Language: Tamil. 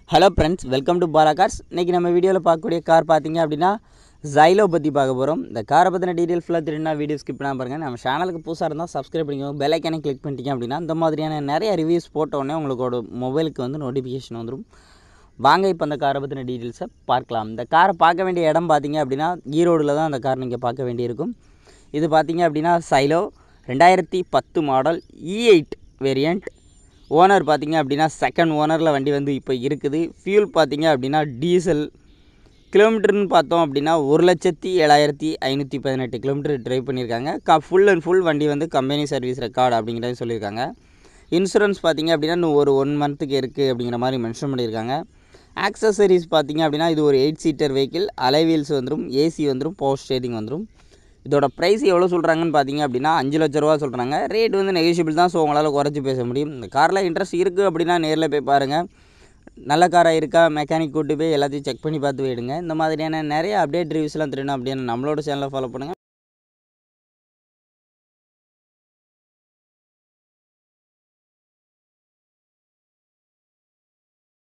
hello friends welcome to Bala cars இன்றைக்கி நம்ம வீடியோவில் பார்க்கக்கூடிய கார் பார்த்தீங்க அப்படின்னா ஜைலோ பற்றி பார்க்க போகிறோம் இந்த காரை பற்றின டீட்டெயில் ஃபுல்லாக தெரியும்னா வீடியோ ஸ்கிப் பண்ணாம பாருங்கள் நம்ம சேனலுக்கு புதுசாக இருந்தால் சப்ஸ்கிரைப் பண்ணிக்கோங்க பெல் ஐக்கானே கிளிக் பண்ணிட்டீங்க அப்படின்னா இந்த மாதிரியான நிறைய ரிவ்யூஸ் போட்ட உடனே உங்களோட மொபைலுக்கு வந்து நோட்டிஃபிகேஷன் வந்துடும் வாங்க இப்போ அந்த காரை பற்றின டீட்டெயில்ஸை பார்க்கலாம் இந்த காரை பார்க்க வேண்டிய இடம் பார்த்தீங்க அப்படின்னா ஈரோடில் தான் அந்த கார் நீங்கள் பார்க்க வேண்டியிருக்கும் இது பார்த்தீங்க அப்படின்னா சைலோ ரெண்டாயிரத்தி பத்து model E eight variant owner பார்த்தீங்க அப்படின்னா செகண்ட் ஓனரில் வண்டி வந்து இப்போ இருக்குது ஃபியூல் பார்த்தீங்க அப்படின்னா டீசல் கிலோமீட்டர்னு பார்த்தோம் அப்படின்னா ஒரு லட்சத்தி ஏழாயிரத்தி ஐநூற்றி பதினெட்டு கிலோமீட்டர் ட்ரைவ் பண்ணியிருக்காங்க க ஃபுல் அண்ட் ஃபுல் வண்டி வந்து கம்பெனி சர்வீஸ் ரெக்கார்டு அப்படிங்கிறத சொல்லியிருக்காங்க இன்சூரன்ஸ் பார்த்தீங்க அப்படின்னா இன்னும் ஒரு ஒன் மந்த்துக்கு இருக்குது அப்படிங்கிற மாதிரி மென்ஷன் பண்ணியிருக்காங்க ஆக்சசரிஸ் பார்த்தீங்க அப்படின்னா இது ஒரு எயிட் சீட்டர் வெஹிக்கிள் அலைவீல்ஸ் வந்துடும் ஏசி வந்துடும் பவர் ஸ்டேரிங் வந்துடும் இதோட ப்ரைஸ் எவ்வளோ சொல்கிறாங்கன்னு பார்த்தீங்க அப்படின்னா அஞ்சு லட்ச ரூபா சொல்கிறாங்க ரேட் வந்து நெகோஷியபிள் தான் ஸோ உங்களால் குறைச்சி பேச முடியும் இந்த காரில் இன்ட்ரெஸ்ட் இருக்குது அப்படின்னா நேரில் போய் பாருங்கள் நல்ல காராக இருக்கா மெக்கானிக் கூட்டு போய் எல்லாத்தையும் செக் பண்ணி பார்த்து போயிடுங்க இந்த மாதிரியான நிறைய அப்டேட் ரிவ்யூஸ்லாம் தெரியணும் அப்படின்னு நம்மளோட சேனலை ஃபாலோ பண்ணுங்கள்